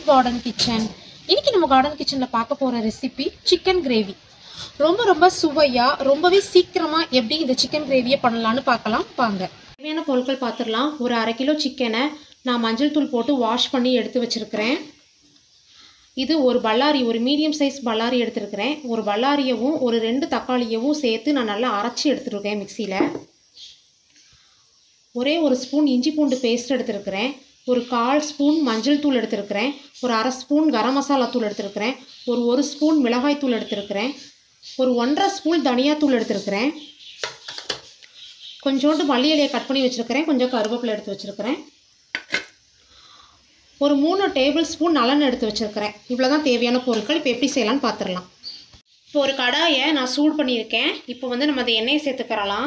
garden kitchen இன்னைக்கு நம்ம garden கிச்சனில் பார்க்க போகிற ரெசிபி சிக்கன் கிரேவி ரொம்ப ரொம்ப சுவையாக ரொம்பவே சீக்கிரமாக எப்படி இந்த சிக்கன் கிரேவியை பண்ணலான்னு பார்க்கலாம் வாங்க தேவையான பொருட்கள் பார்த்துடலாம் ஒரு அரை கிலோ சிக்கனை நான் மஞ்சள் தூள் போட்டு வாஷ் பண்ணி எடுத்து வச்சுருக்கிறேன் இது ஒரு பல்லாரி ஒரு மீடியம் சைஸ் பல்லாரி எடுத்துருக்கிறேன் ஒரு பல்லாரியவும் ஒரு ரெண்டு தக்காளியவும் சேர்த்து நான் நல்லா அரைச்சி எடுத்துருக்கேன் மிக்சியில் ஒரே ஒரு ஸ்பூன் இஞ்சி பூண்டு பேஸ்ட் எடுத்துருக்கிறேன் ஒரு கால் ஸ்பூன் மஞ்சள் தூள் எடுத்துருக்கிறேன் ஒரு அரை ஸ்பூன் கரம் மசாலா தூள் எடுத்துருக்கிறேன் ஒரு ஒரு ஸ்பூன் மிளகாய் தூள் எடுத்துருக்கிறேன் ஒரு ஒன்றரை ஸ்பூன் தனியாத்தூள் எடுத்துருக்கிறேன் கொஞ்சோண்டு மல்லி இலையை கட் பண்ணி வச்சுருக்கிறேன் கொஞ்சம் கருவேப்பிலை எடுத்து வச்சுருக்கிறேன் ஒரு மூணு டேபிள் ஸ்பூன் நல்லெண்ணெய் எடுத்து வச்சுருக்கிறேன் இவ்வளோ தான் தேவையான பொருட்கள் இப்போ எப்படி செய்யலாம்னு பார்த்துடலாம் இப்போ ஒரு கடாயை நான் சூடு பண்ணியிருக்கேன் இப்போ வந்து நம்ம அந்த எண்ணெயை சேர்த்துக்கிறலாம்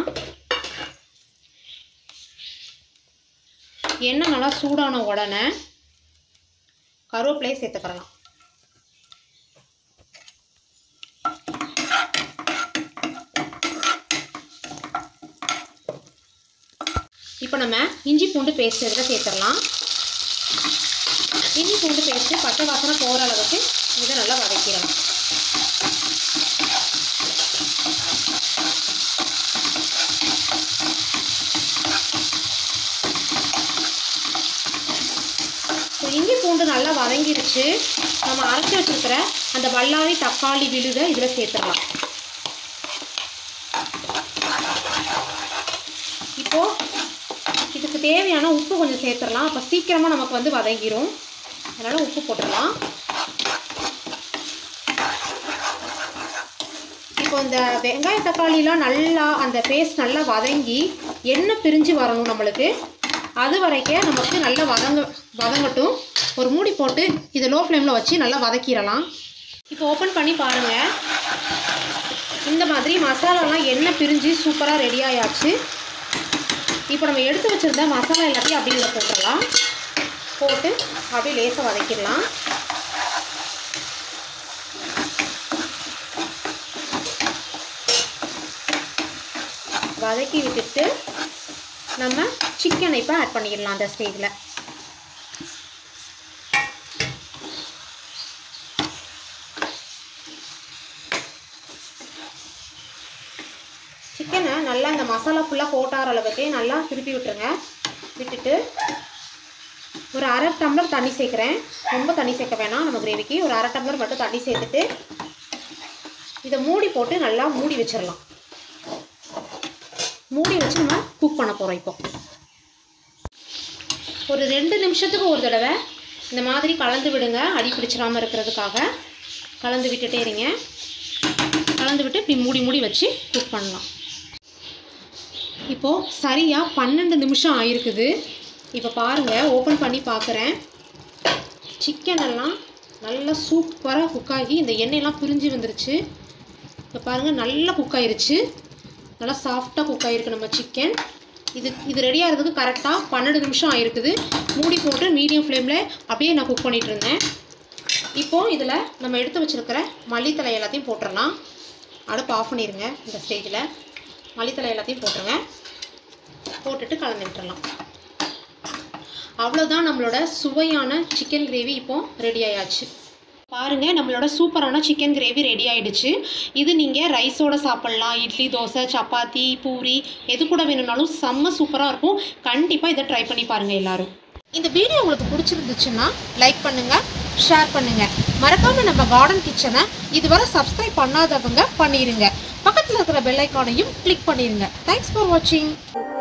எண்ணெய் நல்லா சூடான உடனே கருவேப்பிலையை சேர்த்துக்கிறலாம் இப்போ நம்ம இஞ்சி பூண்டு பேஸ்ட் இதில் சேர்த்துடலாம் இஞ்சி பூண்டு பேஸ்ட்டு பச்சை வாசனை போகிற அளவுக்கு இதை நல்லா வதக்கிடலாம் இப்போ இஞ்சி பூண்டு நல்லா வதங்கிருச்சு நம்ம அரைச்சி வச்சுருக்கிற அந்த வல்லாரி தக்காளி விழுதை இதில் சேர்த்துடலாம் இப்போது இதுக்கு தேவையான உப்பு கொஞ்சம் சேர்த்துடலாம் அப்போ சீக்கிரமாக நமக்கு வந்து வதங்கிரும் அதனால் உப்பு போட்டுடலாம் இப்போ இந்த வெங்காய தக்காளிலாம் நல்லா அந்த பேஸ்ட் நல்லா வதங்கி எண்ணெய் பிரிஞ்சு வரணும் நம்மளுக்கு அது வரைக்கும் நமக்கு நல்லா வதங்க வதங்கட்டும் ஒரு மூடி போட்டு இதை லோ ஃப்ளேமில் வச்சு நல்லா வதக்கிடலாம் இப்போ ஓப்பன் பண்ணி பாருங்கள் இந்த மாதிரி மசாலாலாம் எண்ணெய் பிரிஞ்சு சூப்பராக ரெடி ஆயாச்சு இப்போ நம்ம எடுத்து வச்சுருந்த மசாலா எல்லாத்தையும் அப்படியே இதில் போட்டுடலாம் போட்டு அப்படியே லேசாக வதக்கிடலாம் வதக்கி விட்டுட்டு நம்ம சிக்கனை இப்போ ஆட் பண்ணிடலாம் அந்த ஸ்டேஜில் சிக்கனை நல்லா இந்த மசாலா ஃபுல்லாக போட்டார அளவுக்கு நல்லா திருப்பி விட்டுருங்க விட்டுட்டு ஒரு அரை டம்ளர் தண்ணி சேர்க்குறேன் ரொம்ப தண்ணி சேர்க்க வேணாம் நம்ம கிரேவிக்கு ஒரு அரை டம்ளர் மட்டும் தண்ணி சேர்த்துட்டு இதை மூடி போட்டு நல்லா மூடி வச்சிடலாம் மூடி வச்சு நம்ம குக் பண்ண போகிறோம் இப்போ ஒரு ரெண்டு நிமிஷத்துக்கு ஒரு தடவை இந்த மாதிரி கலந்து விடுங்க அடி பிடிச்சிடாமல் இருக்கிறதுக்காக கலந்து விட்டுட்டே இருங்க கலந்து விட்டு இப்படி மூடி மூடி வச்சு குக் பண்ணலாம் இப்போது சரியாக பன்னெண்டு நிமிஷம் ஆயிருக்குது இப்போ பாருங்கள் ஓப்பன் பண்ணி பார்க்குறேன் சிக்கன் எல்லாம் நல்லா சூப்பராக குக் ஆகி இந்த எண்ணெயெல்லாம் பிரிஞ்சு வந்துருச்சு இப்போ பாருங்கள் நல்லா குக் ஆயிருச்சு நல்லா சாஃப்டாக குக் ஆகிருக்கு நம்ம சிக்கன் இது இது ரெடி ஆகிறதுக்கு கரெக்டாக பன்னெண்டு நிமிஷம் ஆயிருக்குது மூடி போட்டு மீடியம் ஃப்ளேமில் அப்படியே நான் குக் பண்ணிகிட்டு இருந்தேன் இப்போது இதில் நம்ம எடுத்து வச்சுருக்கிற மல்லித்தலை எல்லாத்தையும் போட்டுடலாம் அடுப்பு ஆஃப் பண்ணிடுங்க இந்த ஸ்டேஜில் மல்லித்தலை எல்லாத்தையும் போட்டுருங்க போட்டுட்டு கலந்து விட்டுறலாம் அவ்வளோதான் நம்மளோட சுவையான சிக்கன் கிரேவி இப்போது ரெடி ஆயாச்சு பாருங்கள் நம்மளோட சூப்பரான சிக்கன் கிரேவி ரெடி ஆயிடுச்சு இது நீங்கள் ரைஸோட சாப்பிட்லாம் இட்லி தோசை சப்பாத்தி பூரி எது கூட வேணும்னாலும் செம்ம சூப்பராக இருக்கும் கண்டிப்பாக இதை ட்ரை பண்ணி பாருங்கள் எல்லாரும் இந்த வீடியோ உங்களுக்கு பிடிச்சிருந்துச்சுன்னா லைக் பண்ணுங்கள் ஷேர் பண்ணுங்கள் மறக்காமல் நம்ம கார்டன் கிச்சனை இதுவரை சப்ஸ்கிரைப் பண்ணாதவங்க பண்ணிடுங்க பக்கத்தில் இருக்கிற பெல் ஐக்கானையும் கிளிக் பண்ணிடுங்க தேங்க்ஸ் ஃபார் வாட்சிங்